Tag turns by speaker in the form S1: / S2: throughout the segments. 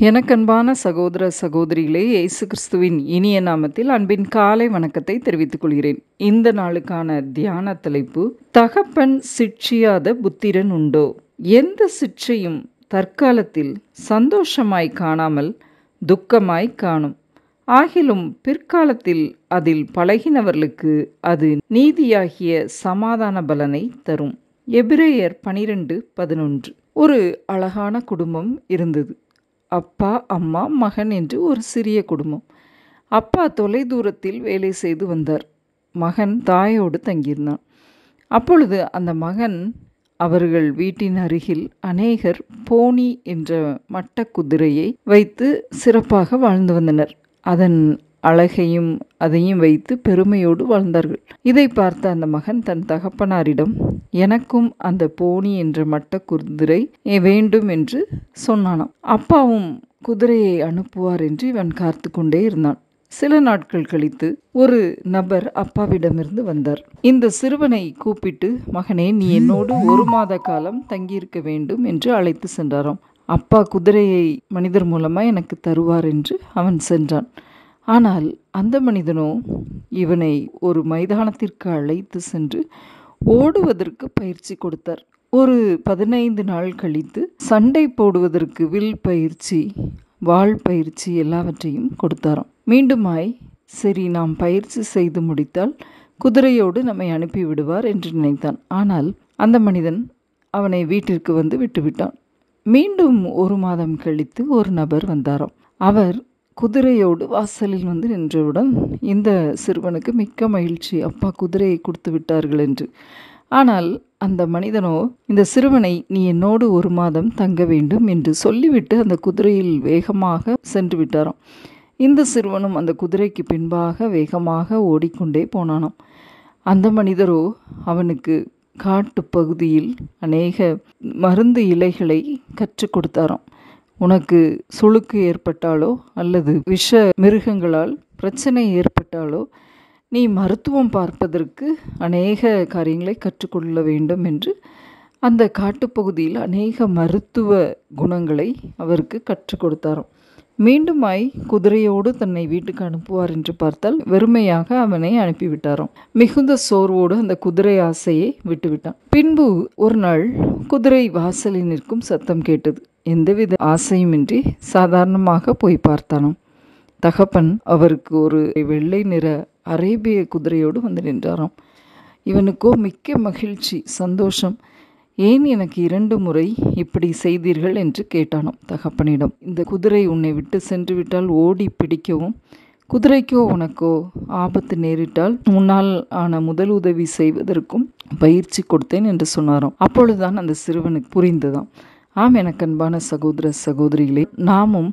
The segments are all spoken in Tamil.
S1: எனக்கன்பான சகோதர சகோதரிகளே இயேசு கிறிஸ்துவின் இனிய நாமத்தில் அன்பின் காலை வணக்கத்தை தெரிவித்துக் கொள்கிறேன் இந்த நாளுக்கான தியான தலைப்பு தகப்பன் சிட்சியாத புத்திரன் உண்டோ எந்த சிற்றையும் தற்காலத்தில் சந்தோஷமாய் காணாமல் துக்கமாய் காணும் ஆகிலும் பிற்காலத்தில் அதில் பழகினவர்களுக்கு அது நீதியாகிய சமாதான பலனை தரும் எபிரேயர் பனிரெண்டு பதினொன்று ஒரு அழகான குடும்பம் இருந்தது அப்பா அம்மா மகன் என்று ஒரு சிறிய குடும்பம் அப்பா தொலை தூரத்தில் வேலை செய்து வந்தார் மகன் தாயோடு தங்கியிருந்தான் அப்பொழுது அந்த மகன் அவர்கள் வீட்டின் அருகில் அநேகர் போனி என்ற மட்ட குதிரையை வைத்து சிறப்பாக வாழ்ந்து வந்தனர் அதன் அழகையும் அதையும் வைத்து பெருமையோடு வாழ்ந்தார்கள் இதை பார்த்த அந்த மகன் தன் தகப்பனாரிடம் எனக்கும் அந்த போனி என்ற மட்ட குதிரை வேண்டும் என்று சொன்னானாம் அப்பாவும் குதிரையை அனுப்புவார் என்று இவன் காத்து கொண்டே இருந்தான் சில நாட்கள் கழித்து ஒரு நபர் அப்பாவிடமிருந்து வந்தார் இந்த சிறுவனை கூப்பிட்டு மகனே நீ என்னோடு ஒரு மாத காலம் தங்கியிருக்க வேண்டும் என்று அழைத்து சென்றாராம் அப்பா குதிரையை மனிதர் மூலமாக எனக்கு தருவார் என்று அவன் சென்றான் ஆனால் அந்த மனிதனோ இவனை ஒரு மைதானத்திற்கு அழைத்து சென்று ஓடுவதற்கு பயிற்சி கொடுத்தார் ஒரு பதினைந்து நாள் கழித்து சண்டை போடுவதற்கு வில் பயிற்சி வாள் பயிற்சி எல்லாவற்றையும் கொடுத்தாராம் மீண்டுமாய் சரி நாம் பயிற்சி செய்து முடித்தால் குதிரையோடு நம்மை அனுப்பி விடுவார் என்று நினைத்தான் ஆனால் அந்த மனிதன் அவனை வீட்டிற்கு வந்து விட்டுவிட்டான் மீண்டும் ஒரு மாதம் கழித்து ஒரு நபர் வந்தாராம் அவர் குதிரையோடு வாசலில் வந்து நின்றவுடன் இந்த சிறுவனுக்கு மிக்க மகிழ்ச்சி அப்பா குதிரையை கொடுத்து விட்டார்கள் என்று ஆனால் அந்த மனிதனோ இந்த சிறுவனை நீ என்னோடு ஒரு மாதம் தங்க வேண்டும் என்று சொல்லிவிட்டு அந்த குதிரையில் வேகமாக சென்று விட்டாராம் இந்த சிறுவனும் அந்த குதிரைக்கு பின்பாக வேகமாக ஓடிக்கொண்டே போனானாம் அந்த மனிதரோ அவனுக்கு காட்டு பகுதியில் அநேக மருந்து இலைகளை கற்றுக் கொடுத்தாராம் உனக்கு சுளுக்கு ஏற்பட்டாலோ அல்லது விஷ மிருகங்களால் பிரச்சனை ஏற்பட்டாலோ நீ மருத்துவம் பார்ப்பதற்கு அநேக காரியங்களை கற்றுக்கொள்ள வேண்டும் என்று அந்த காட்டுப்பகுதியில் அநேக மருத்துவ குணங்களை அவருக்கு கற்றுக் கொடுத்தாராம் மீண்டுமாய் குதிரையோடு தன்னை வீட்டுக்கு அனுப்புவார் என்று பார்த்தால் வெறுமையாக அவனை அனுப்பிவிட்டாராம் மிகுந்த சோர்வோடு அந்த குதிரை ஆசையை விட்டுவிட்டான் பின்பு ஒரு நாள் குதிரை வாசலில் நிற்கும் சத்தம் கேட்டது எந்தவித ஆசையுமின்றி சாதாரணமாக போய் பார்த்தானாம் தகப்பன் அவருக்கு ஒரு வெள்ளை நிற அரேபிய குதிரையோடு வந்து நின்றாராம் இவனுக்கோ மிக்க மகிழ்ச்சி சந்தோஷம் ஏன் எனக்கு இரண்டு முறை இப்படி செய்தீர்கள் என்று கேட்டானாம் தகப்பனிடம் இந்த குதிரை உன்னை விட்டு சென்று விட்டால் ஓடி பிடிக்கவும் குதிரைக்கோ உனக்கோ ஆபத்து நேரிட்டால் உன்னால் ஆன முதல் உதவி செய்வதற்கும் பயிற்சி கொடுத்தேன் என்று சொன்னாராம் அப்பொழுதுதான் அந்த சிறுவனுக்கு புரிந்ததாம் ஆம் எனக்கு அன்பான சகோதர சகோதரிகளே நாமும்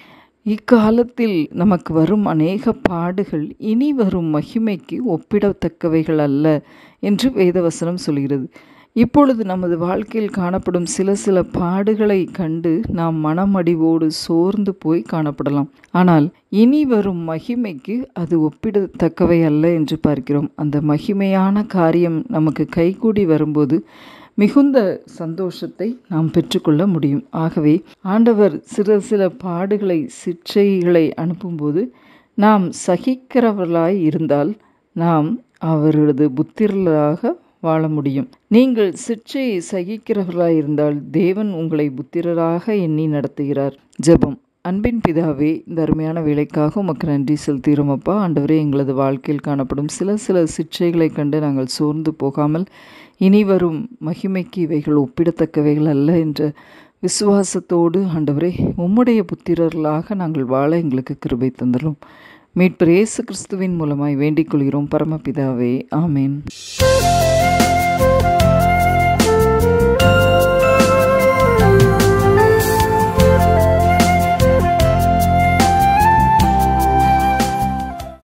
S1: இக்காலத்தில் நமக்கு வரும் அநேக பாடுகள் இனி வரும் மகிமைக்கு ஒப்பிடத்தக்கவைகள் அல்ல என்று வேதவசனம் சொல்கிறது இப்பொழுது நமது வாழ்க்கையில் காணப்படும் சில சில பாடுகளை கண்டு நாம் மனமடிவோடு சோர்ந்து போய் காணப்படலாம் ஆனால் இனி வரும் மகிமைக்கு அது ஒப்பிடத்தக்கவை அல்ல என்று பார்க்கிறோம் அந்த மகிமையான காரியம் நமக்கு கைகூடி வரும்போது மிகுந்த சந்தோஷத்தை நாம் பெற்றுக்கொள்ள முடியும் ஆகவே ஆண்டவர் சில சில பாடுகளை சிற்றைகளை அனுப்பும்போது நாம் சகிக்கிறவர்களாய் இருந்தால் நாம் அவரது புத்திரர்களாக வாழ முடியும் நீங்கள் சிற்றையை சகிக்கிறவர்களாய் இருந்தால் தேவன் உங்களை புத்திரராக எண்ணி நடத்துகிறார் ஜெபம் அன்பின் பிதாவே இந்த அருமையான வேலைக்காக உமக்கு நன்றி செலுத்துகிறோம் அப்பா ஆண்டவரே எங்களது வாழ்க்கையில் காணப்படும் சில சில சிற்றைகளை கண்டு நாங்கள் சோர்ந்து போகாமல் இனி வரும் மகிமைக்கு இவைகள் ஒப்பிடத்தக்கவைகள் அல்ல என்ற விசுவாசத்தோடு ஆண்டவரே உம்முடைய புத்திரர்களாக நாங்கள் வாழ எங்களுக்கு கிருபை தந்துடும் மீட்பர் இயேசு கிறிஸ்துவின் மூலமாய் வேண்டிக் கொள்கிறோம் பரமபிதாவே ஆமேன்